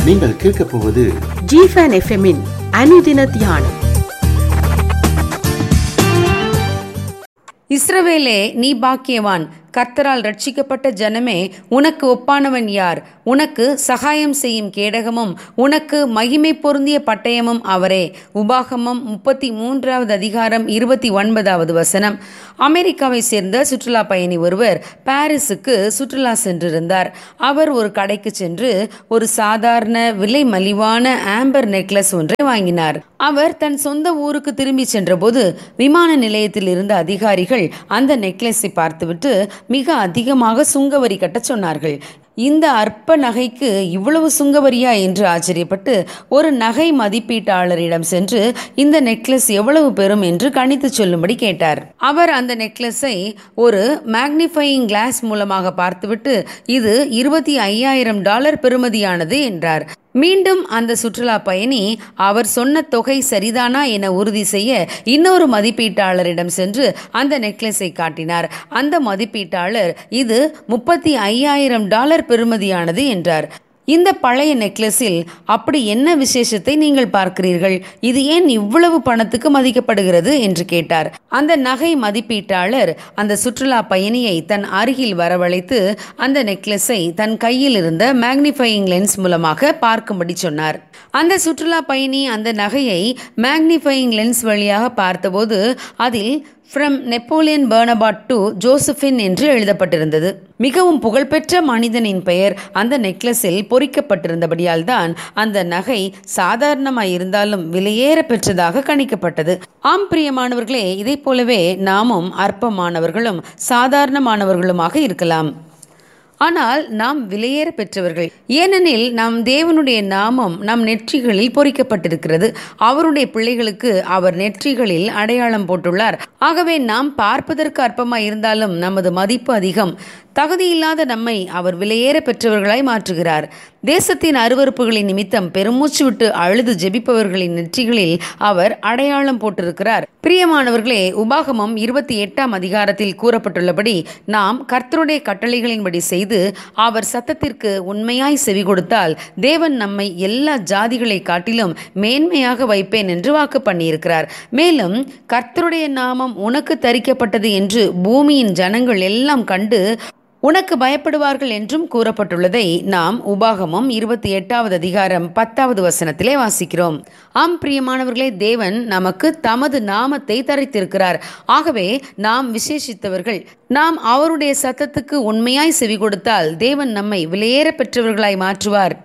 நீங்கள் கேட்கப் போவது ஜிஃபன் எஃப்எம்மின் அனுதின தியானம் இஸ்ரவேலே நீ பாக்கியவான் கர்த்தரால் ரட்சிக்கப்பட்ட ஜனமே உனக்கு ஒப்பானவன் யார் உனக்கு சகாயம் செய்யும் கேடகமும் உனக்கு மகிமை பொருந்திய பட்டயமும் அவரே உபாகமம் முப்பத்தி மூன்றாவது அதிகாரம் இருபத்தி ஒன்பதாவது வசனம் அமெரிக்காவை சேர்ந்த சுற்றுலா பயணி ஒருவர் பாரிஸுக்கு சுற்றுலா சென்றிருந்தார் அவர் ஒரு கடைக்கு சென்று ஒரு சாதாரண விலை மலிவான ஆம்பர் நெக்லஸ் ஒன்றை வாங்கினார் அவர் தன் சொந்த ஊருக்கு திரும்பி சென்றபோது விமான நிலையத்தில் இருந்த அதிகாரிகள் அந்த நெக்லஸை பார்த்துவிட்டு மிக அதிகமாக சுங்கவரி கட்டச் சொன்னார்கள் இந்த அற்ப நகைக்கு இவ்வளவு சுங்கவரியா என்று ஆச்சரியப்பட்டு ஒரு நகை மதிப்பீட்டாளரிடம் சென்று இந்த நெக்லஸ் எவ்வளவு பெறும் என்று கணித்து சொல்லும்படி கேட்டார் அவர் அந்த நெக்லஸை ஒரு மேக்னிஃபையிங் கிளாஸ் மூலமாக பார்த்துவிட்டு இது இருபத்தி ஐயாயிரம் டாலர் பெறுமதியானது என்றார் மீண்டும் அந்த சுற்றுலா பயணி அவர் சொன்ன தொகை சரிதானா என உறுதி செய்ய இன்னொரு மதிப்பீட்டாளரிடம் சென்று அந்த நெக்லஸை காட்டினார் அந்த மதிப்பீட்டாளர் இது முப்பத்தி ஐயாயிரம் டாலர் பெறுமதியானது என்றார் இந்த பழைய நெக்லஸில் அப்படி என்ன விசேஷத்தை நீங்கள் பார்க்கிறீர்கள் இது ஏன் இவ்வளவு பணத்துக்கு மதிக்கப்படுகிறது என்று கேட்டார் அந்த நகை மதிப்பீட்டாளர் அந்த சுற்றுலா பயணியை தன் அருகில் வரவழைத்து அந்த நெக்லஸை தன் கையில் இருந்த மேக்னிஃபையிங் லென்ஸ் மூலமாக பார்க்கும்படி சொன்னார் அந்த சுற்றுலா பயணி அந்த நகையை மேக்னிஃபையிங் லென்ஸ் வழியாக பார்த்தபோது அதில் from Napoleon Bonaparte to Josephine என்று எழுதப்பட்டிருந்தது மிகவும் புகழ்பெற்ற மனிதனின் பெயர் அந்த நெக்லஸில் பொறிக்கப்பட்டிருந்தபடியால் தான் அந்த நகை சாதாரணமாய் இருந்தாலும் விலையேற பெற்றதாக கணிக்கப்பட்டது ஆம் பிரியமானவர்களே இதை போலவே நாமும் அற்பமானவர்களும் சாதாரணமானவர்களுமாக இருக்கலாம் ஆனால் நாம் விலையேற பெற்றவர்கள் ஏனெனில் நம் தேவனுடைய நாமம் நம் நெற்றிகளில் பொறிக்கப்பட்டிருக்கிறது அவருடைய பிள்ளைகளுக்கு அவர் நெற்றிகளில் அடையாளம் போட்டுள்ளார் ஆகவே நாம் பார்ப்பதற்கு அற்பமாய் இருந்தாலும் நமது மதிப்பு அதிகம் தகுதியில்லாத நம்மை அவர் விலையேற பெற்றவர்களாய் மாற்றுகிறார் தேசத்தின் அருவறுப்புகளின் நிமித்தம் பெருமூச்சு விட்டு அழுது ஜெபிப்பவர்களின் நெற்றிகளில் அவர் அடையாளம் போட்டிருக்கிறார் பிரியமானவர்களே உபாகமம் இருபத்தி எட்டாம் அதிகாரத்தில் கூறப்பட்டுள்ளபடி நாம் கர்த்தருடைய கட்டளைகளின்படி செய்து அவர் சத்தத்திற்கு உண்மையாய் செவி கொடுத்தால் தேவன் நம்மை எல்லா ஜாதிகளை காட்டிலும் மேன்மையாக வைப்பேன் என்று வாக்கு பண்ணியிருக்கிறார் மேலும் கர்த்தருடைய நாமம் உனக்கு தரிக்கப்பட்டது என்று பூமியின் ஜனங்கள் எல்லாம் கண்டு உனக்கு பயப்படுவார்கள் என்றும் கூறப்பட்டுள்ளதை நாம் உபாகமம் இருபத்தி எட்டாவது அதிகாரம் பத்தாவது வசனத்திலே வாசிக்கிறோம் ஆம் பிரியமானவர்களே தேவன் நமக்கு தமது நாமத்தை தரித்திருக்கிறார் ஆகவே நாம் விசேஷித்தவர்கள் நாம் அவருடைய சத்தத்துக்கு உண்மையாய் செவி கொடுத்தால் தேவன் நம்மை விலையேற பெற்றவர்களாய் மாற்றுவார்